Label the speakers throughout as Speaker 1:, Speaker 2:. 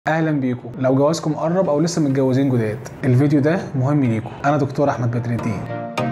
Speaker 1: اهلا بيكم لو جوازكم قرب او لسه متجوزين جداد الفيديو ده مهم ليكم انا دكتور احمد بدر الدين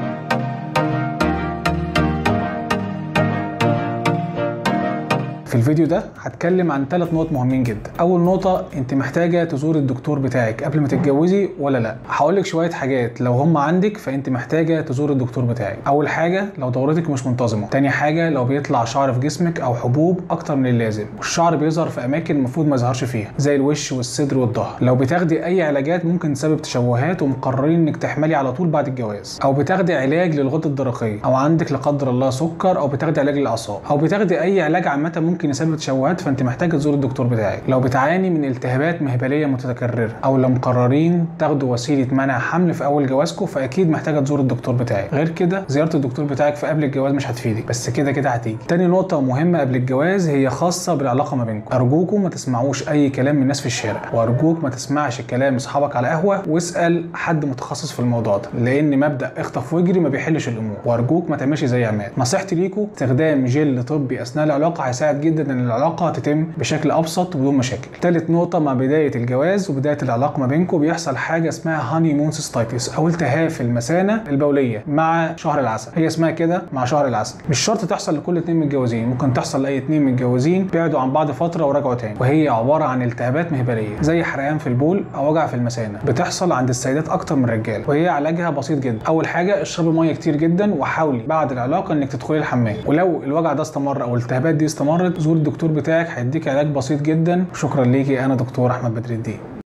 Speaker 1: في الفيديو ده هتكلم عن ثلاث نقط مهمين جدا اول نقطه انت محتاجه تزور الدكتور بتاعك قبل ما تتجوزي ولا لا هقول لك شويه حاجات لو هم عندك فانت محتاجه تزور الدكتور بتاعك اول حاجه لو دورتك مش منتظمه تاني حاجه لو بيطلع شعر في جسمك او حبوب اكتر من اللازم والشعر بيظهر في اماكن المفروض ما يظهرش فيها زي الوش والصدر والظهر لو بتاخدي اي علاجات ممكن تسبب تشوهات ومقررين انك تحملي على طول بعد الجواز او بتاخدي علاج للغده الدرقيه او عندك لا قدر الله سكر او بتاخدي علاج للاعصاب او بتاخدي اي علاج عامه ممكن يسبب تشوهات فانت محتاجه تزور الدكتور بتاعك لو بتعاني من التهابات مهبليه متكرره او لو مقررين تاخدوا وسيله منع حمل في اول جوازكم فاكيد محتاجه تزور الدكتور بتاعك غير كده زياره الدكتور بتاعك في قبل الجواز مش هتفيدك بس كده كده هتيجي تاني نقطه مهمه قبل الجواز هي خاصه بالعلاقه ما بينكم ارجوكم ما تسمعوش اي كلام من الناس في الشارع وارجوك ما تسمعش كلام اصحابك على قهوه واسال حد متخصص في الموضوع ده لان مبدا اخطف واجري ما بيحلش الامور وارجوك ما تعملش زي عماد نصيحتي ليكم استخدام جل طبي اثناء العلاقه هيساعد جدا ان العلاقه تتم بشكل ابسط وبدون مشاكل ثالث نقطه مع بدايه الجواز وبدايه العلاقه ما بينكم بيحصل حاجه اسمها هاني مون سيستايتس او التهاب في المثانه البوليه مع شهر العسل هي اسمها كده مع شهر العسل مش شرط تحصل لكل اتنين متجوزين ممكن تحصل لاي اتنين متجوزين بعدوا عن بعض فتره ورجعوا تاني وهي عباره عن التهابات مهبليه زي حرقان في البول او وجع في المثانه بتحصل عند السيدات اكتر من الرجال وهي علاجها بسيط جدا اول حاجه اشربي ميه كتير جدا وحاولي بعد العلاقه انك تدخلي الحمام ولو الوجع ده استمر او الالتهابات دي استمرت زور الدكتور بتاعك هيديك علاج بسيط جدا شكرا ليكي انا دكتور احمد بدر الدين